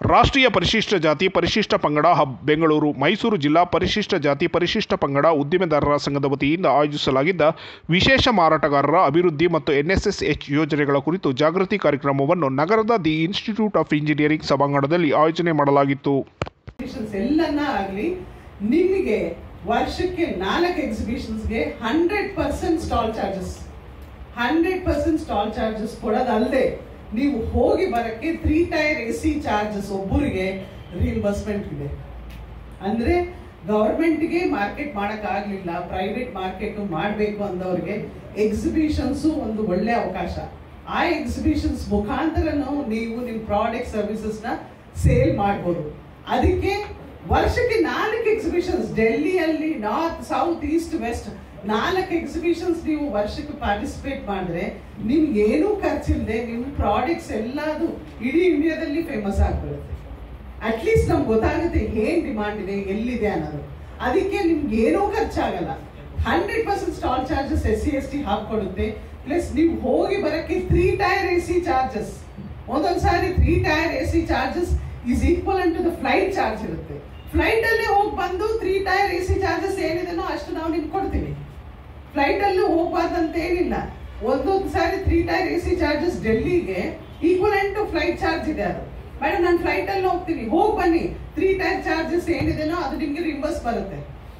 ರಾಷ್ಟ್ರೀಯ ಪರಿಶಿಷ್ಟ ಜಾತಿ ಪರಿಶಿಷ್ಟ ಪಂಗಡ ಹಬ್ ಬೆಂಗಳೂರು ಮೈಸೂರು ಜಿಲ್ಲಾ ಪರಿಶಿಷ್ಟ ಜಾತಿ ಪರಿಶಿಷ್ಟ ಪಂಗಡ ಉದ್ದಿಮೆದಾರರ ಸಂಘದ ವತಿಯಿಂದ ಆಯೋಜಿಸಲಾಗಿದ್ದ ವಿಶೇಷ ಮಾರಾಟಗಾರರ ಅಭಿವೃದ್ಧಿ ಮತ್ತು ಎನ್ಎಸ್ಎಸ್ಎಚ್ ಯೋಜನೆಗಳ ಕುರಿತು ಜಾಗೃತಿ ಕಾರ್ಯಕ್ರಮವನ್ನು ನಗರದ ದಿ ಇನ್ಸ್ಟಿಟ್ಯೂಟ್ ಆಫ್ ಇಂಜಿನಿಯರಿಂಗ್ ಸಭಾಂಗಣದಲ್ಲಿ ಆಯೋಜನೆ ಮಾಡಲಾಗಿತ್ತು ಎಕ್ಸಿಬಿಷನ್ಸ್ ಎಲ್ಲನ್ನ ಆಗಲಿ ನಿಮಗೆ ವರ್ಷಕ್ಕೆ ನಾಲ್ಕು ಎಕ್ಸಿಬಿಷನ್ಸ್ಗೆ hundred percent stall charges hundred percent stall charges ಕೊಡೋದಲ್ಲದೆ ನೀವು ಹೋಗಿ ಬರಕ್ಕೆ three tier A C charges ಒಬ್ಬರಿಗೆ ರಿಇಂಬರ್ಸ್ಮೆಂಟ್ ಇದೆ ಅಂದ್ರೆ ಗವರ್ಮೆಂಟ್ಗೆ ಮಾರ್ಕೆಟ್ ಮಾಡಕ್ ಆಗ್ಲಿಲ್ಲ ಪ್ರೈವೇಟ್ ಮಾರ್ಕೆಟ್ ಮಾಡಬೇಕು ಅಂದವ್ರಿಗೆ ಎಕ್ಸಿಬಿಷನ್ಸ್ ಒಂದು ಒಳ್ಳೆ ಅವಕಾಶ ಆ ಎಕ್ಸಿಬಿಷನ್ಸ್ ಮುಖಾಂತರನು ನೀವು ನಿಮ್ಮ ಪ್ರಾಡಕ್ಟ್ ಸರ್ವಿಸಸ್ ನ ಸೇಲ್ ಮಾಡ್ಬೋದು ಅದಕ್ಕೆ ವರ್ಷಕ್ಕೆ ನಾಲ್ಕು ಎಕ್ಸಿಬಿಷನ್ಸ್ ಡೆಲ್ಲಿಯಲ್ಲಿ ನಾರ್ತ್ ಸೌತ್ ಈಸ್ಟ್ ವೆಸ್ಟ್ ನಾಲ್ಕು ಎಕ್ಸಿಬಿಷನ್ಸ್ ನೀವು ವರ್ಷಕ್ಕೆ ಪಾರ್ಟಿಸಿಪೇಟ್ ಮಾಡಿದ್ರೆ ನಿಮ್ಗೆ ಏನೂ ಖರ್ಚಿಲ್ಲದೆ ನಿಮ್ಮ ಪ್ರಾಡಕ್ಟ್ಸ್ ಎಲ್ಲದು ಇಡೀ ಇಂಡಿಯಾದಲ್ಲಿ ಫೇಮಸ್ ಆಗ್ಬಿಡುತ್ತೆ ಅಟ್ಲೀಸ್ಟ್ ನಮ್ಗೆ ಗೊತ್ತಾಗುತ್ತೆ ಏನ್ ಡಿಮಾಂಡ್ ಇದೆ ಎಲ್ಲಿದೆ ಅನ್ನೋದು ಅದಕ್ಕೆ ನಿಮ್ಗೆ ಏನೂ ಖರ್ಚಾಗಲ್ಲ hundred percent stall charges S C S T ಹಾಕೊಡುತ್ತೆ ಪ್ಲಸ್ ನೀವು ಹೋಗಿ ಬರಕ್ಕೆ three tier A C charges ಒಂದೊಂದ್ ಸಾರಿ three tier A C charges is equal to the flight charge ಇರುತ್ತೆ ಫ್ಲೈಟ್ ಅಲ್ಲೇ ಹೋಗಿ ಬಂದು three tier A C charges ಏನಿದೆನೋ ಅಷ್ಟು ನಾವು ನಿಮ್ಗೆ ಕೊಡ್ತೀವಿ ಫ್ಲೈಟ್ ಅಲ್ಲೂ ಹೋಗ್ಬಾರ್ದಂತ ಏನಿಲ್ಲ ಒಂದೊಂದು ಸಾರಿ three tier A C charges ಡೆಲ್ಲಿಗೆ ಈಕ್ವಲ್ ಟು ಫ್ಲೈಟ್ ಚಾರ್ಜ್ ಇದೆ ಅದು ಮೇಡಮ್ ನಾನು ಫ್ಲೈಟ್ ಅಲ್ಲಿ ಹೋಗ್ತೀನಿ ಹೋಗಿ ಬನ್ನಿ ತ್ರೀ ಟೈರ್ ಚಾರ್ಜಸ್ ಏನಿದೆನೋ ಅದು ನಿಮ್ಗೆ ರಿಂಬರ್ಸ್ ಬರುತ್ತೆ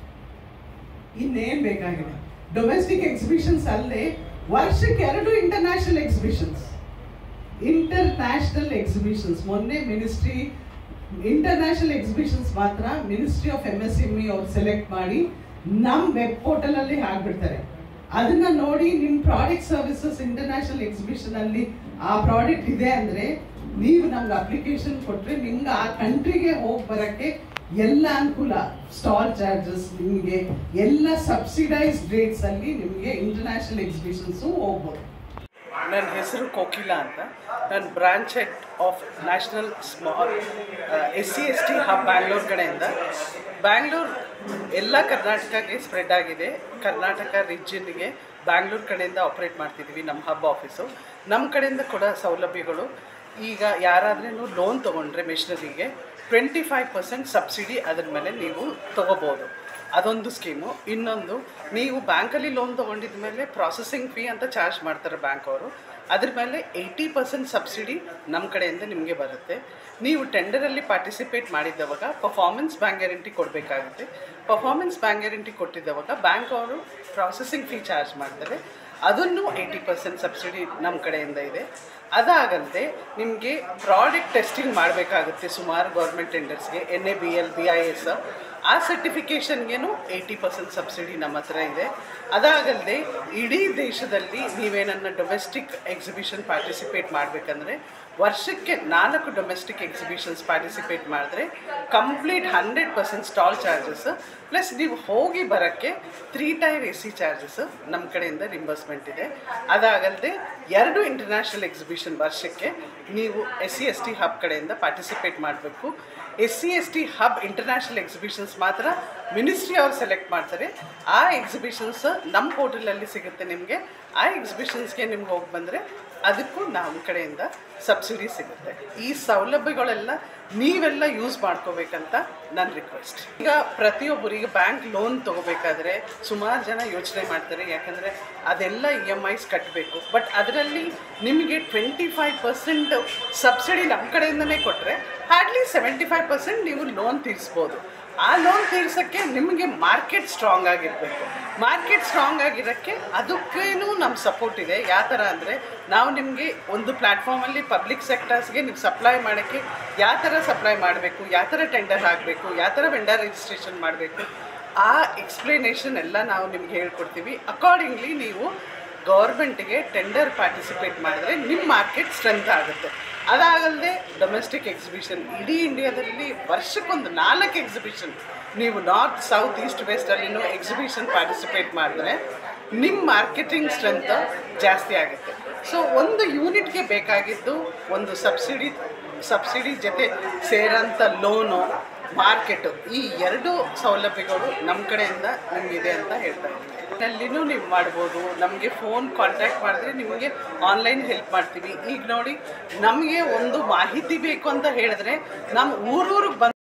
ಇನ್ನೇನ್ ಬೇಕಾಗಿದೆ ಡೊಮೆಸ್ಟಿಕ್ ಎಕ್ಸಿಬಿಷನ್ಸ್ ಅಲ್ಲದೆ ವರ್ಷಕ್ಕೆ ಎರಡು international exhibitions international exhibitions ಮೊನ್ನೆ ಮಿನಿಸ್ಟ್ರಿ ಇಂಟರ್ನ್ಯಾಷನಲ್ ಎಕ್ಸಿಬಿಷನ್ಸ್ ಮಾತ್ರ ministry of M S M E ಅವ್ರು ಸೆಲೆಕ್ಟ್ ಮಾಡಿ ನಮ್ ವೆಬ್ ಪೋರ್ಟಲ್ ಅಲ್ಲಿ ಹಾಕ್ಬಿಡ್ತಾರೆ ಅದನ್ನ ನೋಡಿ ನಿಮ್ ಪ್ರಾಡಕ್ಟ್ ಸರ್ವಿಸಸ್ ಇಂಟರ್ನ್ಯಾಷನಲ್ ಎಕ್ಸಿಬಿಷನ್ ಅಲ್ಲಿ ಆ ಪ್ರಾಡಕ್ಟ್ ಇದೆ ಅಂದ್ರೆ ನೀವು ನಮ್ಗೆ ಅಪ್ಲಿಕೇಶನ್ ಕೊಟ್ರೆ ನಿಮ್ಗೆ ಆ ಕಂಟ್ರಿಗೆ ಹೋಗಿ ಬರಕ್ಕೆ ಎಲ್ಲ ಅನುಕೂಲ ಸ್ಟಾಲ್ ಚಾರ್ಜಸ್ ನಿಮಗೆ ಎಲ್ಲ ಸಬ್ಸಿಡೈಸ್ಡ್ ರೇಟ್ಸ್ ಅಲ್ಲಿ ನಿಮಗೆ ಇಂಟರ್ನ್ಯಾಷನಲ್ ಎಕ್ಸಿಬಿಷನ್ಸ್ ಹೋಗ್ಬೋದು ನನ್ನ ಹೆಸರು ಕೋಕಿಲಾ ಅಂತ ನಾನು branch head of national small S C S T hub Bangalore ಕಡೆಯಿಂದ ಬ್ಯಾಂಗ್ಳೂರ್ ಎಲ್ಲ ಕರ್ನಾಟಕಕ್ಕೆ ಸ್ಪ್ರೆಡ್ ಆಗಿದೆ ಕರ್ನಾಟಕ ರೀಜನ್ಗೆ ಬ್ಯಾಂಗ್ಳೂರ್ ಕಡೆಯಿಂದ ಆಪ್ರೇಟ್ ಮಾಡ್ತಿದ್ದೀವಿ ನಮ್ಮ ಹಬ್ ಆಫೀಸು ನಮ್ಮ ಕಡೆಯಿಂದ ಕೊಡೋ ಸೌಲಭ್ಯಗಳು ಈಗ ಯಾರಾದ್ರೂ ಲೋನ್ ತೊಗೊಂಡ್ರೆ ಮಿಷನರಿಗೆ ಟ್ವೆಂಟಿ ಫೈವ್ ಪರ್ಸೆಂಟ್ ಸಬ್ಸಿಡಿ ಅದ್ರ ಮೇಲೆ ನೀವು ತೊಗೋಬೋದು ಅದೊಂದು ಸ್ಕೀಮು ಇನ್ನೊಂದು ನೀವು ಬ್ಯಾಂಕಲ್ಲಿ ಲೋನ್ ತೊಗೊಂಡಿದ ಮೇಲೆ ಪ್ರಾಸೆಸಿಂಗ್ ಫೀ ಅಂತ ಚಾರ್ಜ್ ಮಾಡ್ತಾರೆ ಬ್ಯಾಂಕ್ ಅವರು ಅದ್ರ ಮೇಲೆ ಏಯ್ಟಿ ಪರ್ಸೆಂಟ್ ಸಬ್ಸಿಡಿ ನಮ್ಮ ಕಡೆಯಿಂದ ನಿಮಗೆ ಬರುತ್ತೆ ನೀವು ಟೆಂಡರಲ್ಲಿ ಪಾರ್ಟಿಸಿಪೇಟ್ ಮಾಡಿದ್ದವಾಗ ಪರ್ಫಾರ್ಮೆನ್ಸ್ ಬ್ಯಾಂಕ್ ಗ್ಯಾರಂಟಿ ಕೊಡಬೇಕಾಗುತ್ತೆ ಪರ್ಫಾರ್ಮೆನ್ಸ್ ಬ್ಯಾಂಕ್ ಗ್ಯಾರಂಟಿ ಕೊಟ್ಟಿದ್ದವಾಗ ಬ್ಯಾಂಕ್ ಅವರು ಪ್ರಾಸೆಸಿಂಗ್ ಫೀ ಚಾರ್ಜ್ ಮಾಡ್ತಾರೆ ಅದನ್ನು ಏಯ್ಟಿ ಪರ್ಸೆಂಟ್ ಸಬ್ಸಿಡಿ ನಮ್ಮ ಕಡೆಯಿಂದ ಇದೆ ಅದಾಗಲ್ಲದೆ ನಿಮಗೆ ಪ್ರಾಡಕ್ಟ್ ಟೆಸ್ಟಿಂಗ್ ಮಾಡಬೇಕಾಗುತ್ತೆ ಸುಮಾರು ಗೌರ್ಮೆಂಟ್ ಟೆಂಡರ್ಸ್ಗೆ N A B L B I S ಆ ಸರ್ಟಿಫಿಕೇಷನ್ಗೇನು ಏಯ್ಟಿ ಪರ್ಸೆಂಟ್ ಸಬ್ಸಿಡಿ ನಮ್ಮ ಹತ್ರ ಇದೆ ಅದಾಗಲ್ಲದೆ ಇಡೀ ದೇಶದಲ್ಲಿ ನೀವೇನನ್ನ ಡೊಮೆಸ್ಟಿಕ್ ಎಕ್ಸಿಬಿಷನ್ ಪಾರ್ಟಿಸಿಪೇಟ್ ಮಾಡಬೇಕಂದ್ರೆ ವರ್ಷಕ್ಕೆ ನಾಲ್ಕು ಡೊಮೆಸ್ಟಿಕ್ ಎಕ್ಸಿಬಿಷನ್ಸ್ ಪಾರ್ಟಿಸಿಪೇಟ್ ಮಾಡಿದ್ರೆ complete hundred percent stall charges plus ನೀವು ಹೋಗಿ ಬರೋಕ್ಕೆ three tier A C charges ನಮ್ಮ ಕಡೆಯಿಂದ ರಿಂಬರ್ಸ್ಮೆಂಟ್ ಇದೆ ಅದಾಗಲ್ಲದೆ ಎರಡು ಇಂಟರ್ನ್ಯಾಷನಲ್ ಎಕ್ಸಿಬಿಷನ್ ವರ್ಷಕ್ಕೆ ನೀವು S C S T hub ಕಡೆಯಿಂದ ಪಾರ್ಟಿಸಿಪೇಟ್ ಮಾಡಬೇಕು S C S T hub international exhibitions ಮಾತ್ರ ಮಿನಿಸ್ಟ್ರಿ ಅವ್ರು ಸೆಲೆಕ್ಟ್ ಮಾಡ್ತಾರೆ ಆ ಎಕ್ಸಿಬಿಷನ್ಸ್ ನಮ್ಮ ಪೋರ್ಟಲಲ್ಲಿ ಸಿಗುತ್ತೆ ನಿಮಗೆ ಆ ಎಕ್ಸಿಬಿಷನ್ಸ್ಗೆ ನಿಮ್ಗೆ ಹೋಗಿ ಬಂದರೆ ಅದಕ್ಕೂ ನಮ್ಮ ಕಡೆಯಿಂದ ಸಬ್ಸಿಡಿ ಸಿಗುತ್ತೆ ಈ ಸೌಲಭ್ಯಗಳೆಲ್ಲ ನೀವೆಲ್ಲ ಯೂಸ್ ಮಾಡ್ಕೋಬೇಕಂತ ನನ್ನ ರಿಕ್ವೆಸ್ಟ್ ಈಗ ಪ್ರತಿಯೊಬ್ಬರಿಗೆ ಬ್ಯಾಂಕ್ ಲೋನ್ ತೊಗೋಬೇಕಾದ್ರೆ ಸುಮಾರು ಜನ ಯೋಚನೆ ಮಾಡ್ತಾರೆ ಯಾಕಂದರೆ ಅದೆಲ್ಲ ಇ ಎಮ್ ಐಸ್ ಕಟ್ಟಬೇಕು ಬಟ್ ಅದರಲ್ಲಿ ನಿಮಗೆ ಟ್ವೆಂಟಿ ಫೈವ್ ಪರ್ಸೆಂಟ್ ಸಬ್ಸಿಡಿ ನಮ್ಮ ಕಡೆಯಿಂದನೇ ಕೊಟ್ಟರೆ ಹಾರ್ಡ್ಲಿ ಸೆವೆಂಟಿ ಫೈವ್ ಪರ್ಸೆಂಟ್ ನೀವು ಲೋನ್ ತೀರಿಸ್ಬೋದು ಆ ಲೋನ್ ತೀರ್ಸೋಕ್ಕೆ ನಿಮಗೆ ಮಾರ್ಕೆಟ್ ಸ್ಟ್ರಾಂಗ್ ಆಗಿರಬೇಕು ಮಾರ್ಕೆಟ್ ಸ್ಟ್ರಾಂಗ್ ಆಗಿರೋಕ್ಕೆ ಅದಕ್ಕೇನು ನಮ್ಮ ಸಪೋರ್ಟ್ ಇದೆ ಯಾವ ಥರ ಅಂದರೆ ನಾವು ನಿಮಗೆ ಒಂದು ಪ್ಲ್ಯಾಟ್ಫಾರ್ಮಲ್ಲಿ ಪಬ್ಲಿಕ್ ಸೆಕ್ಟರ್ಸ್ಗೆ ನೀವು ಸಪ್ಲೈ ಮಾಡೋಕ್ಕೆ ಯಾವ ಥರ ಸಪ್ಲೈ ಮಾಡಬೇಕು ಯಾವ ಥರ ಟೆಂಡರ್ ಆಗಬೇಕು ಯಾವ ಥರ ವೆಂಡರ್ ರಿಜಿಸ್ಟ್ರೇಷನ್ ಮಾಡಬೇಕು ಆ ಎಕ್ಸ್ಪ್ಲನೇಷನ್ ಎಲ್ಲ ನಾವು ನಿಮ್ಗೆ ಹೇಳ್ಕೊಡ್ತೀವಿ ಅಕಾರ್ಡಿಂಗ್ಲಿ ನೀವು ಗೌರ್ಮೆಂಟಿಗೆ ಟೆಂಡರ್ ಪಾರ್ಟಿಸಿಪೇಟ್ ಮಾಡಿದ್ರೆ ನಿಮ್ಮ ಮಾರ್ಕೆಟ್ ಸ್ಟ್ರೆಂತ್ ಆಗುತ್ತೆ ಅದಾಗಲ್ಲದೆ ಡೊಮೆಸ್ಟಿಕ್ ಎಕ್ಸಿಬಿಷನ್ ಇಡೀ ಇಂಡಿಯಾದಲ್ಲಿ ವರ್ಷಕ್ಕೊಂದು ನಾಲ್ಕು ಎಕ್ಸಿಬಿಷನ್ ನೀವು ನಾರ್ತ್ ಸೌತ್ ಈಸ್ಟ್ ವೆಸ್ಟಲ್ಲಿನೂ ಎಕ್ಸಿಬಿಷನ್ ಪಾರ್ಟಿಸಿಪೇಟ್ ಮಾಡಿದ್ರೆ ನಿಮ್ಮ ಮಾರ್ಕೆಟಿಂಗ್ ಸ್ಟ್ರೆಂತ್ ಜಾಸ್ತಿ ಆಗುತ್ತೆ ಸೊ ಒಂದು ಯೂನಿಟ್ಗೆ ಬೇಕಾಗಿದ್ದು ಒಂದು ಸಬ್ಸಿಡಿ ಸಬ್ಸಿಡಿ ಜೊತೆ ಸೇರೋಂಥ ಲೋನು ಮಾರ್ಕೆಟು ಈ ಎರಡು ಸೌಲಭ್ಯಗಳು ನಮ್ಮ ಕಡೆಯಿಂದ ನಮಗಿದೆ ಅಂತ ಹೇಳ್ತಾ ಇದ್ದೀವಿ ಅಲ್ಲಿನೂ ನೀವು ಮಾಡ್ಬೋದು ನಮಗೆ ಫೋನ್ ಕಾಂಟ್ಯಾಕ್ಟ್ ಮಾಡಿದ್ರೆ ನಿಮಗೆ ಆನ್ಲೈನ್ ಹೆಲ್ಪ್ ಮಾಡ್ತೀವಿ ಈಗ ನೋಡಿ ನಮಗೆ ಒಂದು ಮಾಹಿತಿ ಬೇಕು ಅಂತ ಹೇಳಿದ್ರೆ ನಮ್ಮ ಊರೂರಿಗೆ ಬಂದು